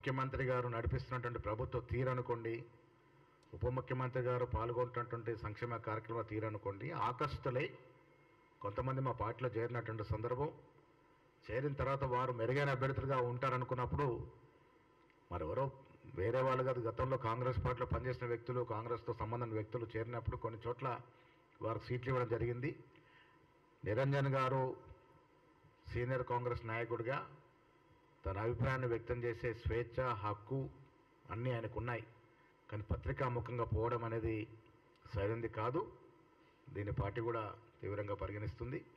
ముఖ్యమంత్రి గారు నడిపిస్తున్నటువంటి ప్రభుత్వ తీరు అనుకోండి ఉప ముఖ్యమంత్రి గారు పాల్గొంటున్నటువంటి సంక్షేమ కార్యక్రమ తీరు అనుకోండి ఆకర్షితులై కొంతమంది మా పార్టీలో చేరినటువంటి సందర్భం చేరిన తర్వాత వారు మెరుగైన అభ్యర్థులుగా ఉంటారనుకున్నప్పుడు మరెవరో వేరే వాళ్ళు కాదు గతంలో కాంగ్రెస్ పార్టీలో పనిచేసిన వ్యక్తులు కాంగ్రెస్తో సంబంధం వ్యక్తులు చేరినప్పుడు కొన్ని చోట్ల వారికి సీట్లు ఇవ్వడం జరిగింది నిరంజన్ గారు సీనియర్ కాంగ్రెస్ నాయకుడిగా తన అభిప్రాయాన్ని వ్యక్తం చేసే స్వేచ్ఛ హక్కు అన్నీ ఆయనకు ఉన్నాయి కానీ పత్రికాముఖంగా పోవడం అనేది సరైనది కాదు దీన్ని పార్టీ కూడా తీవ్రంగా పరిగణిస్తుంది